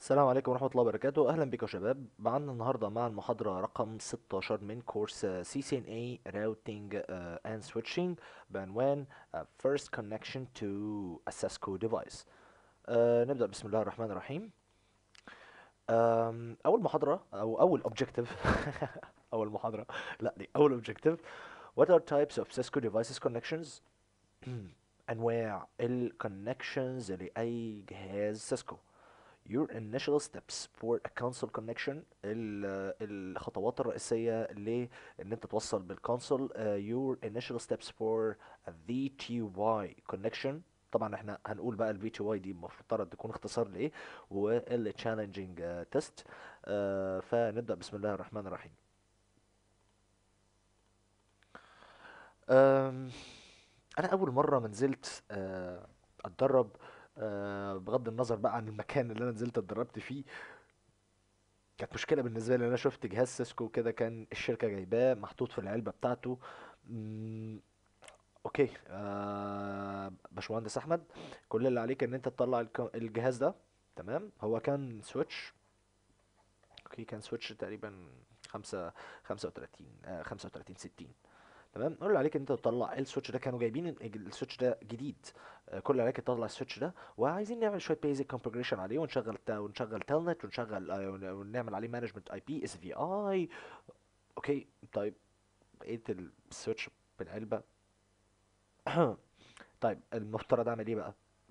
السلام عليكم ورحمة الله وبركاته أهلا بكم يا شباب معنا النهاردة مع المحاضرة رقم 16 من كورس CCNA Routing uh, and Switching بعنوان uh, First Connection to a Cisco Device uh, نبدأ بسم الله الرحمن الرحيم um, أول محاضرة أو أول objective أول محاضرة لا دي أول objective What are types of Cisco devices connections أنواع ال connections لأي جهاز سيسكو Your initial steps for a console connection ال- الخطوات الرئيسية لإن أنت توصل بالكونسول uh, Your initial steps for a VTY connection طبعا احنا هنقول بقى ال VTY دي مفترض تكون اختصار لإيه وال challenging uh, test uh, فنبدأ بسم الله الرحمن الرحيم أم، انا اول مره ما نزلت آه، اتدرب آه، بغض النظر بقى عن المكان اللي انا نزلت اتدربت فيه كانت مشكله بالنسبه لي انا شفت جهاز سيسكو كده كان الشركه جايباه محطوط في العلبه بتاعته مم، اوكي آه، باشمهندس احمد كل اللي عليك ان انت تطلع الك- الجهاز ده تمام هو كان سويتش اوكي كان سويتش تقريبا خمسة خمسة وتلاتين آه، خمسة وتلاتين ستين تمام قول اللي عليك ان انت تطلع السويتش ده كانوا جايبين ال- السويتش ده جديد آه، كل اللي عليك تطلع السويتش ده وعايزين نعمل شويه بيزك كونفجريشن عليه ونشغل تا ونشغل تلنت ونشغل آه، ون- ونعمل عليه مانجمنت اي بي اس في اي اوكي طيب لقيت السويتش بالعلبه طيب المفترض اعمل ايه بقى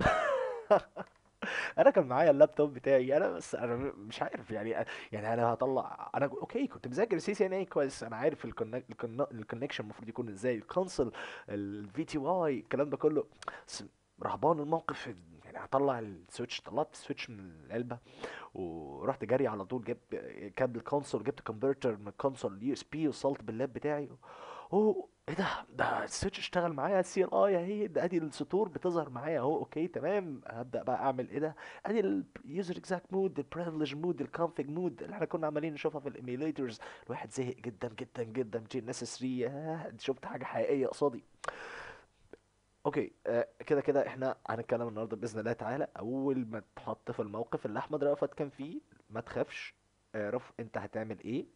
انا كان معايا اللابتوب بتاعي انا بس انا م- مش عارف يعني يعني انا هطلع انا اوكي كنت مذاكر سي سي ان اي كويس انا عارف الكونكشن المفروض يكون ازاي الكونسول الفي تي واي الكلام ده كله بس رهبان الموقف يعني هطلع السويتش طلعت السويتش من العلبه ورحت جري على طول جبت كابل كونسول جبت كونفرتر من الكونسول يو اس بي وصلت باللاب بتاعي اوه ايه ده ده السويتش اشتغل معايا السي ال اي اهي ده ادي السطور بتظهر معايا اهو اوكي تمام هبدا بقى اعمل ايه ده ادي اليوزر اكزاكت مود البريفليج مود الكونفيج مود اللي احنا كنا عمالين نشوفها في الايميليتورز الواحد زهق جدا جدا جدا جي ان اس 3 ياه شفت حاجه حقيقيه قصادي اوكي آه، كده كده احنا هنتكلم النهارده باذن الله تعالى اول ما تحط في الموقف اللي احمد رأفت كان فيه ما تخافش اعرف انت هتعمل ايه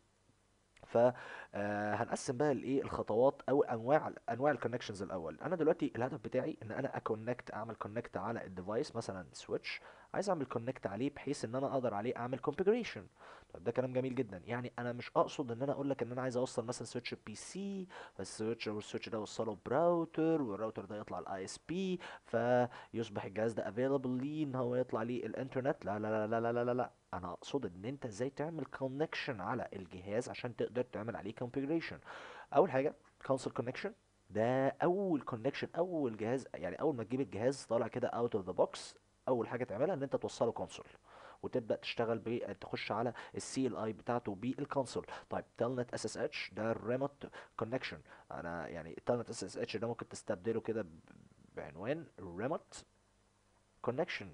فهنقسم بقى الايه الخطوات او انواع انواع الكونكشنز الاول انا دلوقتي الهدف بتاعي ان انا اكونكت اعمل كونكت على الديفايس مثلا سويتش عايز اعمل كونكت عليه بحيث ان انا اقدر عليه اعمل كونفيجريشن طيب ده كلام جميل جدا يعني انا مش اقصد ان انا اقول لك ان انا عايز اوصل مثلا سويتش بي سي فالسويتش والسويتش ده اوصله براوتر والراوتر ده يطلع الاي اس بي فيصبح الجهاز ده افيلبل ليه ان هو يطلع ليه الانترنت لا لا لا لا لا لا لا, لا. انا اقصد ان انت ازاي تعمل كونكشن على الجهاز عشان تقدر تعمل عليه configuration اول حاجه console connection ده اول كونكشن اول جهاز يعني اول ما تجيب الجهاز طالع كده اوت اوف ذا بوكس اول حاجه تعملها ان انت توصله كونسول وتبدا تشتغل ب تخش على السي ال اي بتاعته بالكونسول طيب تلنت اس اس اتش ده الريموت كونكشن انا يعني التلنت اس اس اتش ده ممكن تستبدله كده ب- بعنوان ريموت كونكشن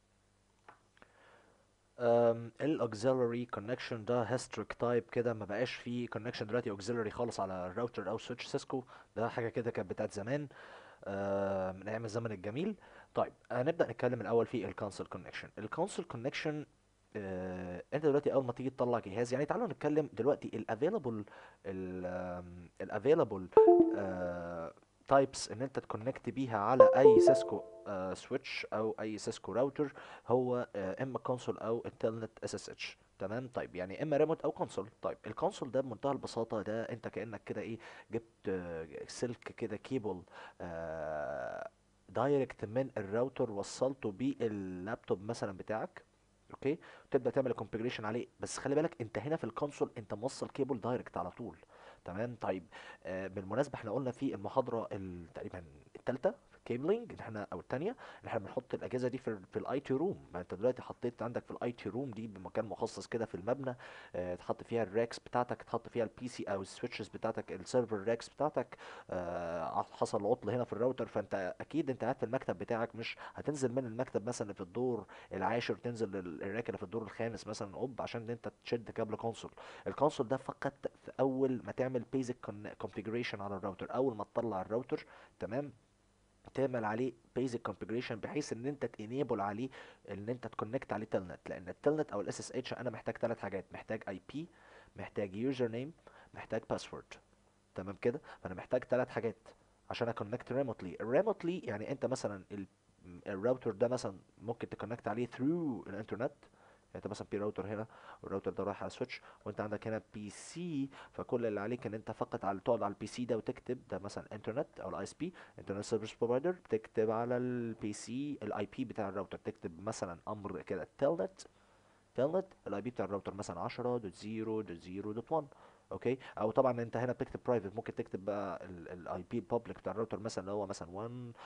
الاوكسيلري كونكشن ده هيستريك تايب كده ما بقاش فيه كونكشن دلوقتي اوكسيلري خالص على الراوتر او سويتش سيسكو ده حاجه كده كانت بتاعت زمان آه، من ايام الزمن الجميل طيب هنبدا نتكلم الاول في الكونسول كونكشن الكونسول كونكشن انت دلوقتي اول ما تيجي تطلع جهاز يعني تعالوا نتكلم دلوقتي الافيلابل الافيلابل تايبس ان انت تكونكت بيها على اي سيسكو سويتش او اي سيسكو راوتر هو آه، اما كونسول او التلنت اس اس اتش تمام طيب يعني اما ريموت او كونسول طيب الكونسول ده بمنتهى البساطه ده انت كانك كده ايه جبت آه، سلك كده كيبل آه، دايركت من الراوتر وصلته باللابتوب مثلا بتاعك اوكي تبدا تعمل كونفيجريشن عليه بس خلي بالك انت هنا في الكونسول انت موصل كيبل دايركت على طول تمام طيب آه بالمناسبه احنا قلنا في المحاضره ال- تقريبا الثالثه كيبلينج ان احنا او الثانيه ان احنا بنحط الاجهزه دي في في الاي تي روم ما انت دلوقتي حطيت عندك في الاي تي روم دي بمكان مخصص كده في المبنى آه تحط فيها الراكس بتاعتك تحط فيها البي سي او السويتشز بتاعتك السيرفر راكس بتاعتك آه حصل عطل هنا في الراوتر فانت اكيد انت قاعد في المكتب بتاعك مش هتنزل من المكتب مثلا اللي في الدور العاشر تنزل لل- الراك اللي في الدور الخامس مثلا قب عشان انت تشد كابل كونسول الكونسول ده فقط في اول ما تعمل بيزك كونفيجريشن على الراوتر اول ما تطلع الراوتر تمام تعمل عليه basic configuration بحيث ان انت تenable عليه ان انت تكونكت عليه تلنت لان التلنت او الاس اس اتش انا محتاج ثلاث حاجات محتاج اي بي محتاج يوزر نيم محتاج باسورد تمام كده فانا محتاج ثلاث حاجات عشان اكونكت ريموتلي الريموتلي يعني انت مثلا ال- الراوتر ده مثلا ممكن تكونكت عليه through الانترنت يعني انت مثلا في راوتر هنا والراوتر ده رايح على سويتش وانت عندك هنا بي سي فكل اللي عليك ان انت فقط على تقعد على البي سي ده وتكتب ده مثلا انترنت او الاي اس بي انترنت سيرفيس بروفايدر بتكتب على البي سي الاي بي بتاع الراوتر تكتب مثلا امر كده تلنت تلنت الاي بي بتاع الراوتر مثلا 10.0.0.1 اوكي او طبعا انت هنا بتكتب برايفت ممكن تكتب بقى الاي بي بابليك بتاع الراوتر مثلا اللي هو مثلا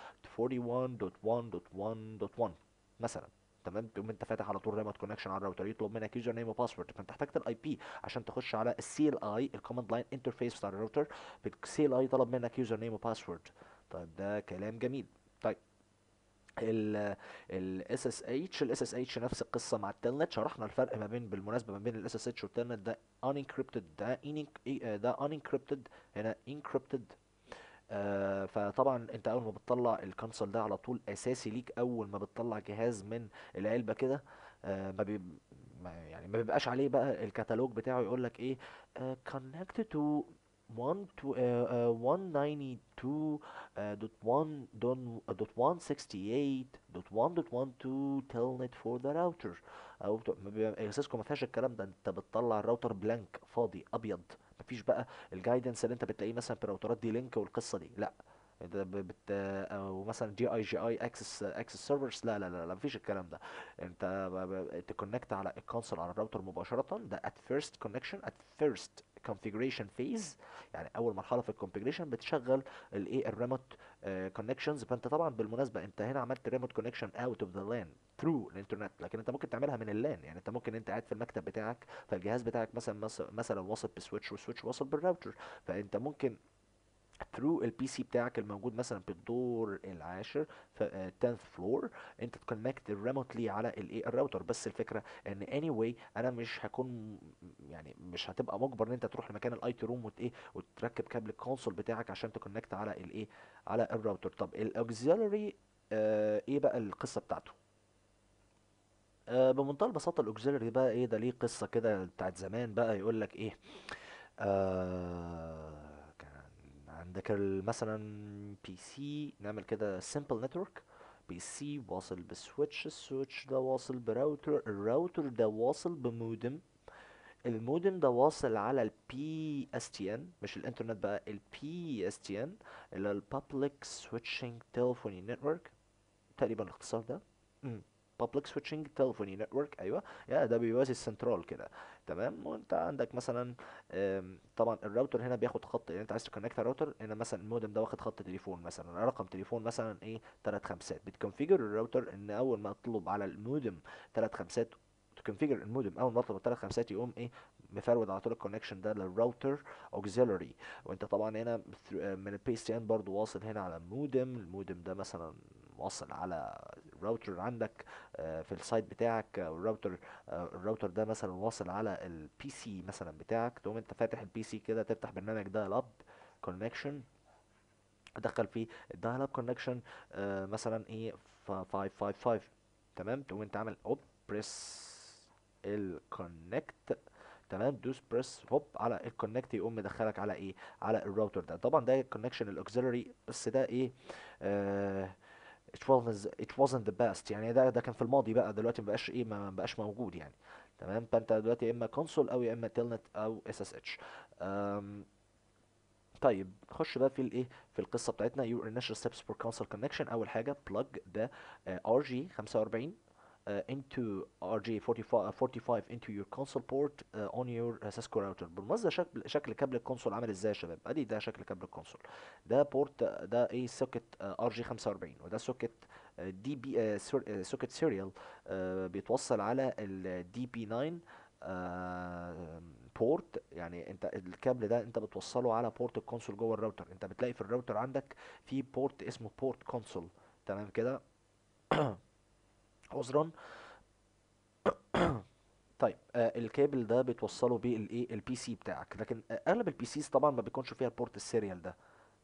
141.1.1.1 مثلا تمام تقوم انت فاتح على طول ريموت كونكشن على الراوتر يطلب منك يوزر نيم وباسورد فانت احتجت الاي بي عشان تخش على السي ال اي الكوماند لاين انترفيس بتاع الراوتر السي ال اي طلب منك يوزر نيم وباسورد طيب ده كلام جميل طيب ال الاس اس اتش الاس اس اتش نفس القصه مع التلنت شرحنا الفرق ما بين بالمناسبه ما بين الاس اس اتش والتلنت ده unencrypted ده in- ده unencrypted هنا encrypted آه فطبعا انت اول ما بتطلع الكونسول ده على طول اساسي ليك اول ما بتطلع جهاز من العلبه كده آه ما بي ما يعني ما بيبقاش عليه بقى الكتالوج بتاعه يقول لك ايه آه connected to 1 to آه آه 192 آه dot 1 dot dot 168 dot 1.12 telnet for the router او بت- ما بيبقى- سيسكو ما فيهاش الكلام ده انت بتطلع الراوتر بلانك فاضي ابيض مفيش بقى الجايدنس اللي انت بتلاقيه مثلا في الراوترات دي لينك والقصه دي لا انت ب- بت او مثلا جي اي جي اي اكسس اكسس سيرفرز لا لا لا لا مفيش الكلام ده انت تكونكت على الكونسول على الراوتر مباشره ده at first connection at first configuration phase يعني اول مرحله في الكونفيجريشن بتشغل الايه الريموت كونكشنز فانت طبعا بالمناسبه انت هنا عملت ريموت كونكشن اوت اوف ذا لان ثرو الانترنت لكن انت ممكن تعملها من اللان يعني انت ممكن انت قاعد في المكتب بتاعك فالجهاز بتاعك مثلا مس- مثلا واصل بسويتش والسويتش واصل بالراوتر فانت ممكن ثرو البي سي بتاعك الموجود مثلا في الدور العاشر في 10th فلور انت تكونكت ريموتلي على الايه الراوتر بس الفكره ان اني anyway انا مش هكون يعني مش هتبقى مجبر ان انت تروح لمكان الاي تي روم وت ايه وتركب كابل الكونسول بتاعك عشان تكونكت على الايه على الراوتر طب الاوكسيلري آه ايه بقى القصه بتاعته آه بمنتهى البساطه الاوكسيلري بقى ايه ده ليه قصه كده بتاعت زمان بقى يقول لك ايه آه كان عندك ال- مثلا بي سي نعمل كده simple network بي سي واصل بسويتش السويتش ده واصل براوتر الراوتر ده واصل بمودم المودم ده واصل على البي اس تي ان مش الانترنت بقى البي اس تي ان اللي هو البابليك سويتشنج تليفوني نتورك تقريبا الاختصار ده امم public switching telephony network ايوه يا ده بيوازي السنترال كده تمام وانت عندك مثلا آم، طبعا الراوتر هنا بياخد خط يعني انت عايز تكونكت الراوتر هنا مثلا المودم ده واخد خط تليفون مثلا رقم تليفون مثلا ايه تلات خمسات بتكونفيجر الراوتر ان اول ما اطلب على المودم تلات خمسات تكونفيجر المودم اول ما اطلب التلات خمسات يقوم ايه مفرود على طول الكونكشن ده للراوتر اوكسيلري وانت طبعا هنا through- آه، من البي اس تي ان برضه واصل هنا على المودم المودم ده مثلا واصل على الراوتر عندك آه، في السايت بتاعك آه، الراوتر آه، الراوتر ده مثلا واصل على البي سي مثلا بتاعك تقوم انت فاتح البي سي كده تفتح برنامج دايل اب كونكشن ادخل فيه الدايل اب كونكشن مثلا ايه 555 تمام تقوم انت عامل اوب بريس الكونكت تمام دوس بريس هوب على الكونكت يقوم مدخلك على ايه على الراوتر ده طبعا ده الكونكشن الاوكسيلري بس ده ايه آه it wasn't it wasn't the best يعني ده ده كان في الماضي بقى دلوقتي مبقاش ايه ما بقاش موجود يعني تمام فانت دلوقتي يا اما كونسول او يا اما تيلنت او اس اس اتش طيب نخش بقى في الايه في القصه بتاعتنا your initial steps for console connection اول حاجه plug ده ار جي 45 uh, into RJ45 45 into your console port uh, on your uh, Cisco router بالمناسبة شكل شكل كابل الكونسول عامل ازاي يا شباب ادي ده شكل كابل الكونسول ده بورت ده ايه سوكت RJ45 وده سوكت دي بي سوكت سيريال بيتوصل على الدي بي 9 بورت يعني انت الكابل ده انت بتوصله على بورت الكونسول جوه الراوتر انت بتلاقي في الراوتر عندك في بورت اسمه بورت كونسول تمام كده عذرا طيب آه الكابل ده بتوصله بالايه البي سي بتاعك لكن آه اغلب البي سيز طبعا ما بيكونش فيها البورت السيريال ده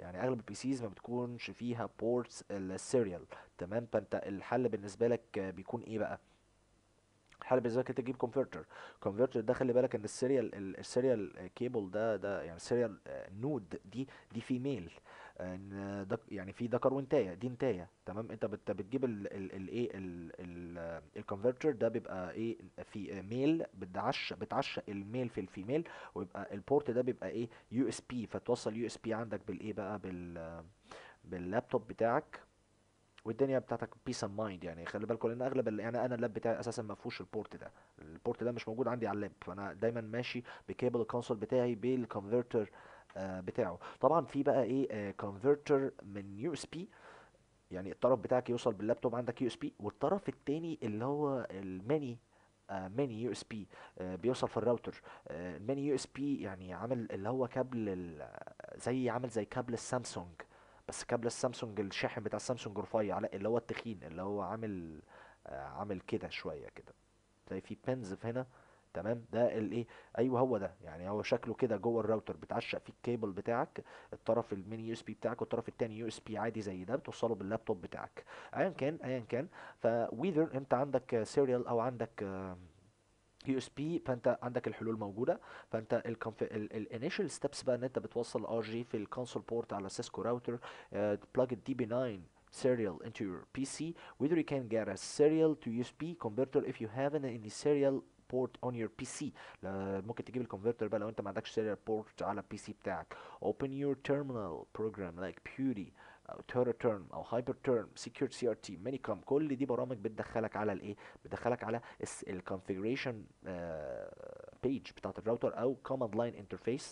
يعني اغلب البي سيز ما بتكونش فيها بورتس السيريال تمام فانت الحل بالنسبه لك آه، بيكون ايه بقى الحل بالنسبه لك انت تجيب كونفرتر كونفرتر ده خلي بالك ان السيريال ال- السيريال كيبل ده ده يعني السيريال نود دي دي فيميل ان ده يعني في ذكر وانتايه دي انتايه تمام انت بت بتجيب الايه الكونفرتر ده بيبقى ايه في ميل بتعش بتعشق الميل في الفيميل ويبقى البورت ده بيبقى ايه يو اس بي فتوصل يو اس بي عندك بالايه بقى بال باللابتوب بتاعك والدنيا بتاعتك بيس اند مايند يعني خلي بالكم لان اغلب ال- يعني انا اللاب بتاعي اساسا ما فيهوش البورت ده البورت ده مش موجود عندي على اللاب فانا دايما ماشي بكيبل الكونسول بتاعي بالكونفرتر آه، بتاعه طبعا في بقى ايه كونفرتر من يو اس بي يعني الطرف بتاعك يوصل باللابتوب عندك يو اس بي والطرف التاني اللي هو الميني ميني يو اس بي بيوصل في الراوتر آه، الميني يو اس بي يعني عامل اللي هو كابل ال- زي عامل زي كابل السامسونج بس كابل السامسونج الشاحن بتاع السامسونج رفيع لا اللي هو التخين اللي هو عامل آه، عامل كده شويه كده زي في بنز في هنا تمام ده الايه ايوه هو ده يعني هو شكله كده جوه الراوتر بتعشق فيه الكيبل بتاعك الطرف الميني يو اس بي بتاعك والطرف التاني يو اس بي عادي زي ده بتوصله باللابتوب بتاعك ايا كان ايا كان فويذر انت عندك سيريال او عندك يو اس بي فانت عندك الحلول موجوده فانت الانيشال ستيبس بقى ان انت بتوصل ار جي في الكونسول بورت على سيسكو راوتر plug a DB9 serial into your PC whether you can get a serial to USB converter if you haven't any serial port on your PC لا- ممكن تجيب الكونفرتر بقى لو انت ما عندكش serial port على البي سي بتاعك open your terminal program like Putty او TerraTerm او HyperTerm Secure CRT Minicom كل دي برامج بتدخلك على الايه بتدخلك على الكونفيجريشن بيج بتاعت الراوتر او command line interface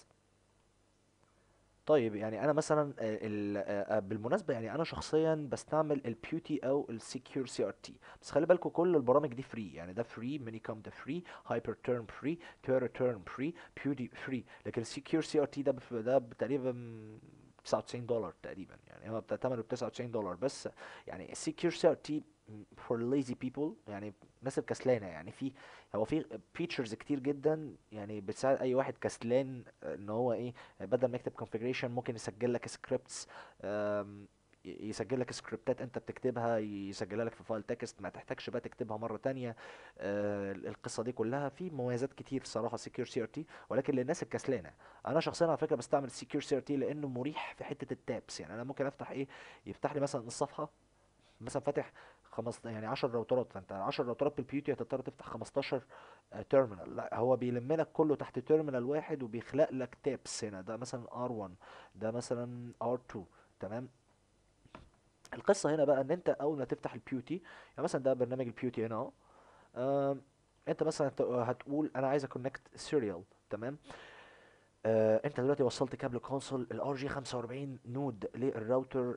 طيب يعني انا مثلا آه، ال- آه، آه، بالمناسبه يعني انا شخصيا بستعمل البيوتي او السكيور سي ار تي بس خلي بالكم كل البرامج دي فري يعني ده فري مينيكوم ده فري هايبر تيرم فري تيرا تيرم فري بيوتي فري لكن السكيور سي ار تي ده بف- ده تقريبا 99 دولار تقريبا يعني هو بتاع ثمنه ب 99 دولار بس يعني السكيور سي ار تي فور lazy people يعني الناس الكسلانه يعني في هو في فيتشرز كتير جدا يعني بتساعد اي واحد كسلان ان هو ايه بدل ما يكتب configuration ممكن يسجل لك سكريبتس يسجل لك سكريبتات انت بتكتبها يسجلها لك في فايل تكست ما تحتاجش بقى تكتبها مرة تانية آه، القصة دي كلها في مميزات كتير صراحة سكيور سي ار تي ولكن للناس الكسلانة انا شخصيا على فكرة بستعمل سكيور سي ار تي لانه مريح في حتة التابس يعني انا ممكن افتح ايه يفتح لي مثلا الصفحة مثلا فاتح خمس يعني 10 راوترات فانت 10 راوترات بالبيوتي هتضطر تفتح 15 تيرمينال لا هو بيلم لك كله تحت تيرمينال واحد وبيخلق لك تابس هنا ده مثلا R1 ده مثلا R2 تمام القصه هنا بقى ان انت اول ما تفتح البيوتي يعني مثلا ده برنامج البيوتي هنا اهو آم، انت مثلا هت- هتقول انا عايز اكونكت سيريال تمام آه انت دلوقتي وصلت كابل كونسول الار جي 45 نود للراوتر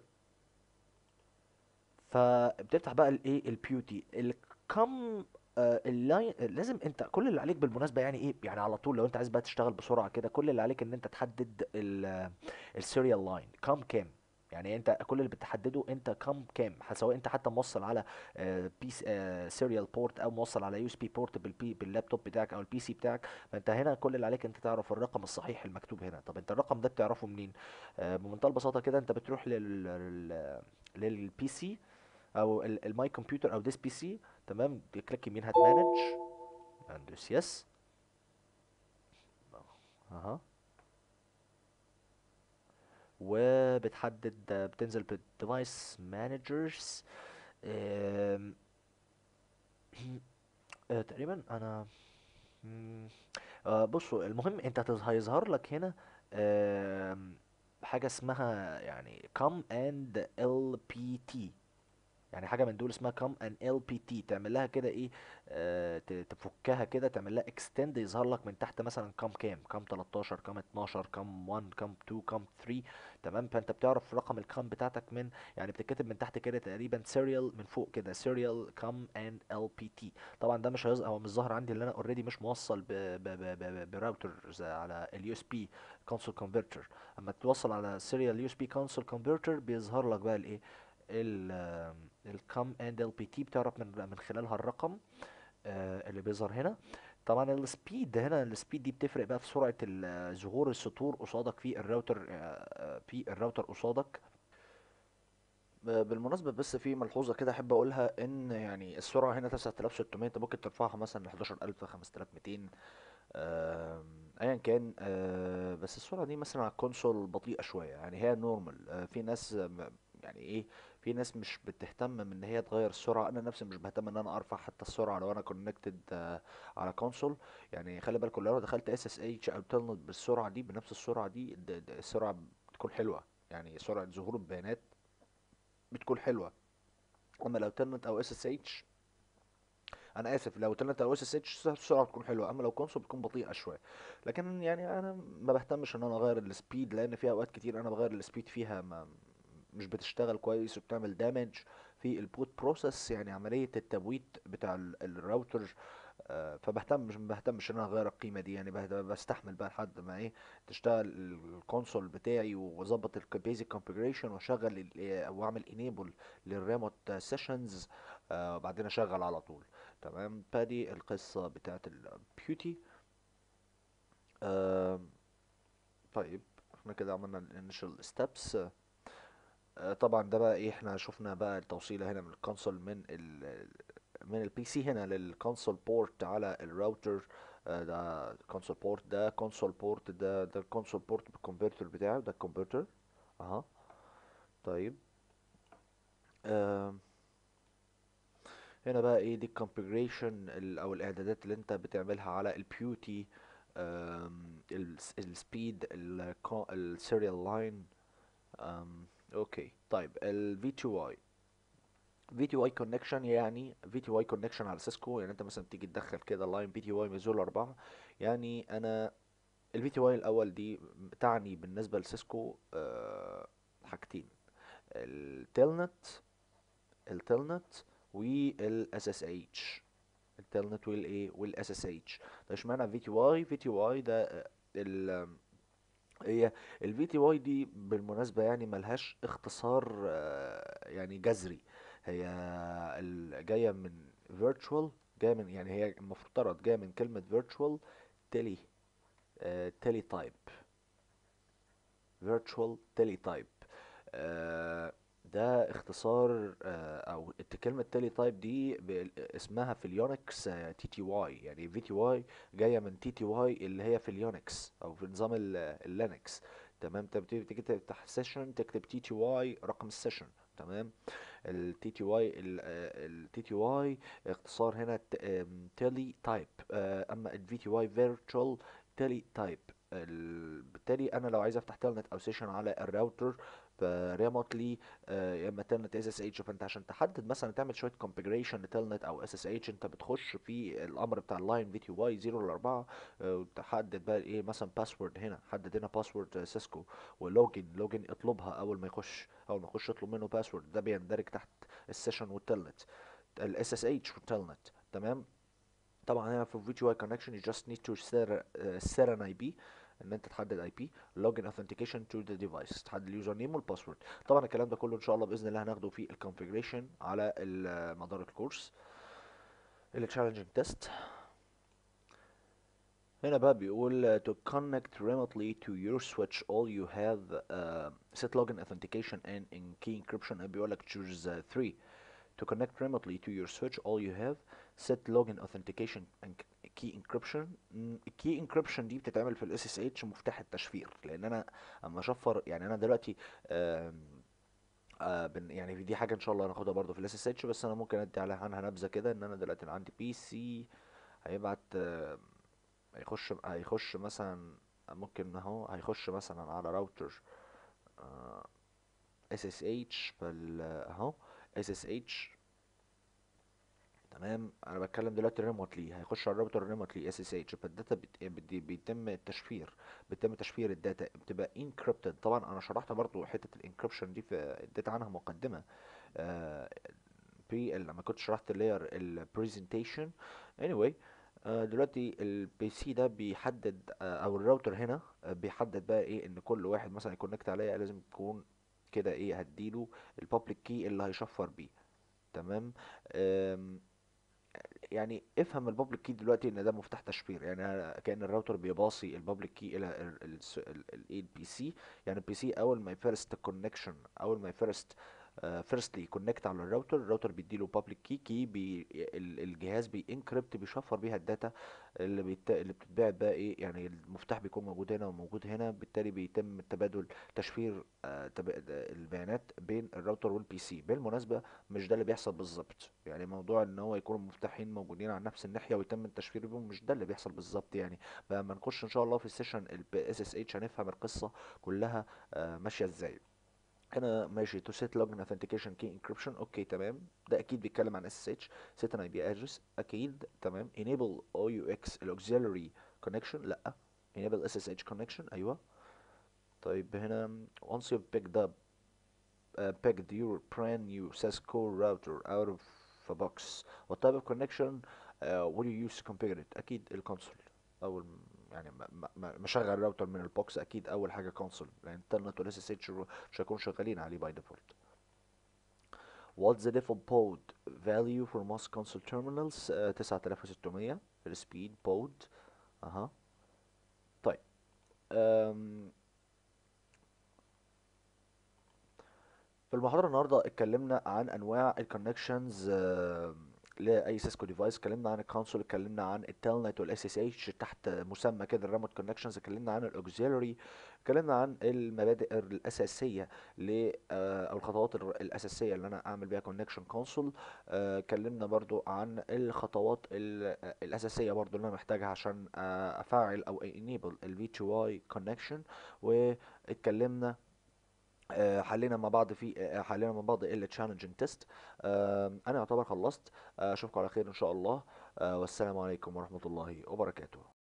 فبتفتح بقى الايه البيوتي الكم آه اللاين لازم انت كل اللي عليك بالمناسبه يعني ايه يعني على طول لو انت عايز بقى تشتغل بسرعه كده كل اللي عليك ان انت تحدد السيريال لاين كم كام يعني انت كل اللي بتحدده انت كم كام ح- سواء انت حتى موصل على بيس سيريال بورت او موصل على يو اس بي بورت بالبي باللابتوب بتاعك او البي سي بتاعك فانت هنا كل اللي عليك انت تعرف الرقم الصحيح المكتوب هنا طب انت الرقم ده بتعرفه منين آه، بمنتهى البساطه كده انت بتروح لل لل للبي سي او ال- الماي كمبيوتر او ديس بي سي تمام كليك يمين هات مانج اندوس يس اها وبتحدد بتنزل بالديفايس مانجرز تقريبا انا مم، آه، بصوا المهم انت هتظ- هيظهر لك هنا آم، حاجه اسمها يعني com and lpt يعني حاجه من دول اسمها كام ان ال بي تي تعمل لها كده ايه آه ت- تفكها كده تعمل لها اكستند يظهر لك من تحت مثلا كام كام كام 13 كام 12 كام 1 كام 2 كام 3 تمام فانت بتعرف رقم الكام بتاعتك من يعني بتتكتب من تحت كده تقريبا سيريال من فوق كده سيريال كام ان ال بي تي طبعا ده مش هيظهر هو مش ظاهر عندي اللي انا اوريدي مش موصل ب ب ب ب براوتر زي على اليو اس بي كونسول كونفرتر اما توصل على سيريال يو اس بي كونسول كونفرتر بيظهر لك بقى الايه الكام اند ال بي تي بتعرف من من خلالها الرقم آه، اللي بيظهر هنا طبعا السبيد هنا السبيد دي بتفرق بقى في سرعة ال- ظهور السطور قصادك في الراوتر آه، آه، في الراوتر قصادك ب- بالمناسبة بس في ملحوظة كده أحب أقولها إن يعني السرعة هنا 9600 أنت ممكن ترفعها مثلا ل 11000 5200 آم، أيا كان آه، بس السرعة دي مثلا على الكونسول بطيئة شوية يعني هي نورمال في ناس م- يعني إيه في ناس مش بتهتم من إن هي تغير السرعة أنا نفسي مش بهتم إن أنا أرفع حتى السرعة لو أنا كونكتد على كونسول يعني خلي بالك لو أنا دخلت اس اس اتش أو تلنت بالسرعة دي بنفس السرعة دي د- د- السرعة بتكون حلوة يعني سرعة ظهور البيانات بتكون حلوة اما لو تلنت او اس اس اتش انا اسف لو تلنت او اس اس اتش السرعه بتكون حلوه اما لو كونسول بتكون بطيئه شويه لكن يعني انا ما بهتمش ان انا اغير السبيد لان في اوقات كتير انا بغير السبيد فيها ما مش بتشتغل كويس وبتعمل دامج في البوت بروسيس يعني عمليه التبويت بتاع ال- الراوتر آه، فبهتم مش ما بهتمش ان انا اغير القيمه دي يعني بهت- بستحمل بقى لحد ما ايه تشتغل الكونسول بتاعي واظبط البيزك كونفيجريشن واشغل ال- واعمل انيبل للريموت سيشنز وبعدين اشغل على طول تمام فدي القصه بتاعت البيوتي طيب احنا كده عملنا الانيشال ستابس طبعا ده بقى ايه احنا شفنا بقى التوصيله هنا من الكونسول من ال من البي سي هنا للكونسول بورت على الراوتر آه، ده كونسول بورت ده كونسول بورت ده ده الكونسول بورت بالكونفرتر بتاعه ده الكونفرتر اها طيب آم، هنا بقى ايه دي الكونفيجريشن او الاعدادات اللي انت بتعملها على البيوتي السبيد السيريال لاين اوكي طيب ال V2I VTY كونكشن يعني VTY كونكشن على سيسكو يعني انت مثلا تيجي تدخل كده لاين VTY من زول أربعة يعني انا ال VTY الاول دي تعني بالنسبة لسيسكو آه، حاجتين التلنت التلنت والاس اس اتش التلنت والايه والاس اس اتش ده اشمعنى في تي واي في تي واي ده آه، ال هي ال في تي واي دي بالمناسبة يعني ملهاش اختصار آه، يعني جذري هي ال- جاية من virtual جاية من يعني هي المفترض جاية من كلمة virtual تيلي تيلي تايب virtual teletype آه، ده اختصار آه، او الت- كلمة تيلي تايب دي ب- اسمها في اليونكس تي تي واي يعني في تي واي جاية من تي تي واي اللي هي في اليونكس او في نظام ال- اللينكس تمام انت بتيجي تيجي تفتح سيشن تكتب تي تي واي رقم السيشن تمام التي تي واي التي تي واي اختصار هنا تيلي تايب اما الفي تي واي فيرتشوال تيلي تايب بالتالي انا لو عايز افتح تلنت او سيشن على الراوتر فريموتلي يا اما تلنت اس اس اتش فانت عشان تحدد مثلا تعمل شويه كونفيجريشن لتلنت او اس اس اتش انت بتخش في الامر بتاع اللاين في تي واي 0 ل 4 وتحدد بقى ايه مثلا باسورد هنا حدد هنا باسورد سيسكو ولوجن لوجن اطلبها اول ما يخش اول ما يخش اطلب منه باسورد ده بيندرج تحت السيشن والتلنت الاس اس اتش والتلنت تمام طبعا هنا في الفي واي كونكشن you just need to set, uh, set an IP ان انت تحدد اي بي login authentication to the device تحدد اليوزر نيم والباسورد طبعا الكلام ده كله ان شاء الله باذن الله هناخده في الكونفيجريشن على ال- مدار الكورس التشالنجينج تيست هنا بقى بيقول uh, to connect remotely to your switch all you have uh, set login authentication and in key encryption بيقول لك choose uh, three to connect remotely to your switch all you have set login authentication and key encryption م، الكي encryption دي بتتعمل في الاس اس اتش مفتاح التشفير لان انا اما اشفر يعني انا دلوقتي آم، آه بن يعني دي حاجه ان شاء الله هناخدها برضو في الاس اس اتش بس انا ممكن ادي عليها عنها نبذه كده ان انا دلوقتي عندي بي سي هيبعت آه، هيخش هيخش مثلا ممكن اهو هيخش مثلا على راوتر اس اس اتش فال اهو اس اس اتش تمام انا بتكلم دلوقتي ريموتلي هيخش على الراوتر ريموتلي اس اس اتش فالداتا بت... بت... بيتم التشفير بيتم تشفير الداتا بتبقى انكريبتد طبعا انا شرحت برضو حته الانكريبشن دي في اديت عنها مقدمه آه بري لما كنت شرحت لاير البرزنتيشن anyway آه، دلوقتي البي سي ده بيحدد آه، او الراوتر هنا آه، بيحدد بقى ايه ان كل واحد مثلا يكونكت عليا لازم يكون كده ايه هديله البابليك كي اللي هيشفر بيه تمام آم، يعني افهم البابليك كي دلوقتي ان ده مفتاح تشفير يعني أنا كأن الراوتر بيباصي البابليك كي الى البي سي يعني البي سي اول ما يفرست كونكشن اول ما يفرست فيرستلي كونكت على الراوتر الراوتر بيديله بابليك كي كي بي ال- الجهاز بينكربت بيشفر بيها الداتا اللي بيت... اللي بتتباعت بقى ايه يعني المفتاح بيكون موجود هنا وموجود هنا بالتالي بيتم تبادل تشفير آه، تب... البيانات بين الراوتر والبي سي بالمناسبة مش ده اللي بيحصل بالظبط يعني موضوع ان هو يكون المفتاحين موجودين على نفس الناحية ويتم التشفير بيهم مش ده اللي بيحصل بالظبط يعني لما نخش ان شاء الله في السيشن الاس اس اتش هنفهم القصة كلها آه، ماشية ازاي هنا ماشي to set login authentication key encryption اوكي تمام ده اكيد بيتكلم عن SSH set an IP address اكيد تمام enable OUX ال auxiliary connection لا enable SSH connection ايوه طيب هنا once you've picked up uh, picked your brand new Cisco router out of a box what type of connection uh, will you use to configure it اكيد الكونسول اول يعني ما- ما- ما- مشغل الراوتر من البوكس اكيد اول حاجه كونسول لان الانترنت والاس اس اتش مش هيكونوا شغالين عليه باي ديفولت What's the default port value for most console terminals uh, 9600 السبيد بود اها طيب أم في المحاضرة النهاردة اتكلمنا عن أنواع الكونكشنز لأي سيسكو ديفايس اتكلمنا عن الكونسول اتكلمنا عن التلنت والاس اس اتش تحت مسمى كده الريموت كونكشنز اتكلمنا عن الاوكسيلري اتكلمنا عن المبادئ الأساسية ل آه، أو الخطوات الر- الأساسية اللي أنا أعمل بيها كونكشن كونسول اتكلمنا برضو عن الخطوات ال- الأساسية برضو اللي أنا محتاجها عشان آه، أفعل أو enable ال V2I connection واتكلمنا آه، حلينا مع بعض في آه، حلينا مع بعض ال challenging test آه، انا يعتبر خلصت آه، اشوفكم على خير ان شاء الله آه، والسلام عليكم ورحمة الله وبركاته